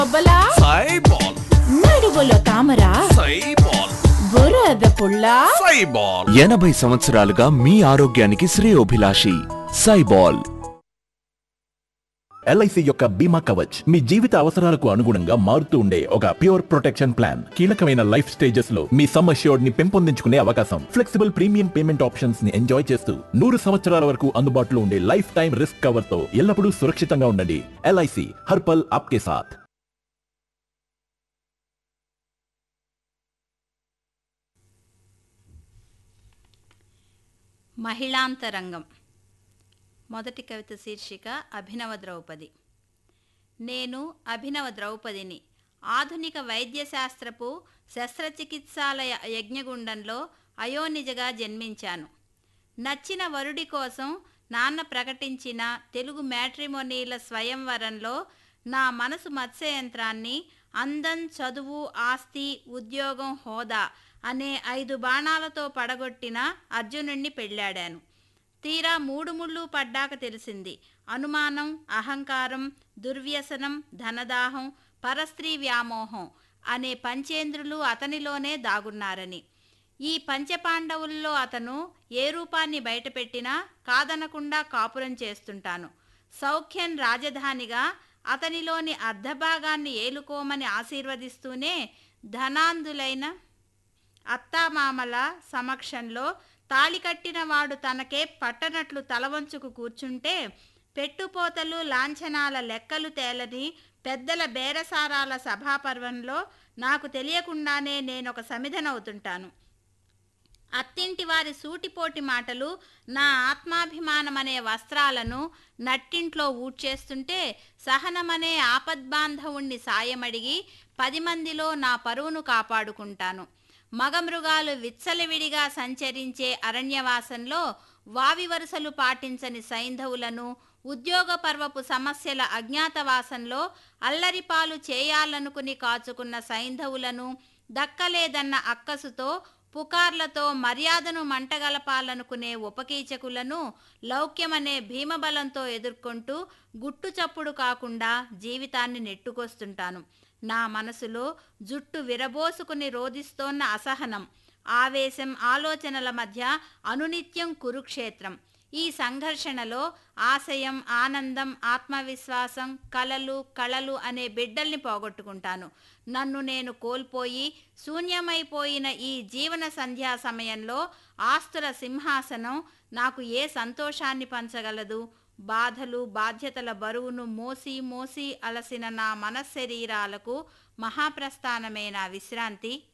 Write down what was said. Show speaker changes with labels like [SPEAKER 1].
[SPEAKER 1] బొబ్బలా
[SPEAKER 2] సైబాల్
[SPEAKER 1] నడువులో తామర
[SPEAKER 2] సైబాల్
[SPEAKER 1] బురద పుల్ల
[SPEAKER 2] సైబాల్
[SPEAKER 3] ఎనభై సంవత్సరాలుగా మీ ఆరోగ్యానికి శ్రేయోభిలాషి సైబాల్
[SPEAKER 4] ఎల్ఐసి యొక్క బీమా కవచ్ మీ జీవిత అవసరాలకు అనుగుణంగా మారుతూ ఉండే ఒక ప్యూర్ ప్రొటెక్షన్ ప్లాన్ కీలకమైన లైఫ్ స్టేజెస్ లో మీ సమ్ అష్యూర్డ్ ని పెంపొందించుకునే అవకాశం ఫ్లెక్సిబుల్ ప్రీమియం పేమెంట్ ఆప్షన్స్ ని ఎంజాయ్ చేస్తూ నూరు సంవత్సరాల వరకు అందుబాటులో ఉండే లైఫ్ టైం రిస్క్ కవర్ తో ఎల్లప్పుడూ సురక్షితంగా ఉండండి ఎల్ఐసి హర్పల్ ఆప్కే సాథ్
[SPEAKER 5] మహిళాంతరంగం మొదటి కవిత శీర్షిక అభినవ ద్రౌపది నేను అభినవ ద్రౌపదిని ఆధునిక వైద్యశాస్త్రపు శస్త్రచికిత్సాలయ యజ్ఞగుండంలో అయోనిజగా జన్మించాను నచ్చిన వరుడి కోసం నాన్న ప్రకటించిన తెలుగు మ్యాట్రిమోనీల స్వయంవరంలో నా మనసు మత్స్యయంత్రాన్ని అందం చదువు ఆస్తి ఉద్యోగం హోదా అనే ఐదు బాణాలతో పడగొట్టిన అర్జునుణ్ణి పెళ్ళాడాను తీరా మూడు ముళ్ళు పడ్డాక తెలిసింది అనుమానం అహంకారం దుర్వ్యసనం ధనదాహం పరస్త్రీ వ్యామోహం అనే పంచేంద్రులు అతనిలోనే దాగున్నారని ఈ పంచపాండవుల్లో అతను ఏ రూపాన్ని బయటపెట్టినా కాదనకుండా కాపురం చేస్తుంటాను సౌఖ్యం రాజధానిగా అతనిలోని అర్ధభాగాన్ని ఏలుకోమని ఆశీర్వదిస్తూనే ధనాందులైన అత్తామామల సమక్షంలో తాళి కట్టిన వాడు తనకే పట్టనట్లు తలవంచుకు కూర్చుంటే పెట్టుపోతలు లాంఛనాల లెక్కలు తేలని పెద్దల బేరసారాల సభాపర్వంలో నాకు తెలియకుండానే నేనొక సమిధనవుతుంటాను అత్తింటి వారి సూటిపోటి మాటలు నా ఆత్మాభిమానమనే వస్త్రాలను నట్టింట్లో ఊడ్చేస్తుంటే సహనమనే ఆపద్బాంధవుణ్ణి సాయమడిగి పది మందిలో నా పరువును కాపాడుకుంటాను మగమృగాలు విచ్చలవిడిగా సంచరించే అరణ్యవాసంలో వావి వరుసలు పాటించని సైంధవులను ఉద్యోగ పర్వపు సమస్యల అజ్ఞాతవాసంలో అల్లరిపాలు చేయాలనుకుని కాచుకున్న సైంధవులను దక్కలేదన్న అక్కసుతో పుకార్లతో మర్యాదను మంటగలపాలనుకునే ఉపకీచకులను లౌక్యమనే భీమబలంతో ఎదుర్కొంటూ గుట్టు చప్పుడు కాకుండా జీవితాన్ని నెట్టుకొస్తుంటాను నా మనసులో జుట్టు విరబోసుకుని రోధిస్తోన్న అసహనం ఆవేశం ఆలోచనల మధ్య అనునిత్యం కురుక్షేత్రం ఈ సంఘర్షణలో ఆశయం ఆనందం ఆత్మవిశ్వాసం కలలు కళలు అనే బిడ్డల్ని పోగొట్టుకుంటాను నన్ను నేను కోల్పోయి శూన్యమైపోయిన ఈ జీవన సంధ్యా సమయంలో ఆస్తుల సింహాసనం నాకు ఏ సంతోషాన్ని పంచగలదు బాధలు బాధ్యతల బరువును మోసి మోసి అలసిన నా మనశ్శరీరాలకు మహాప్రస్థానమే నా విశ్రాంతి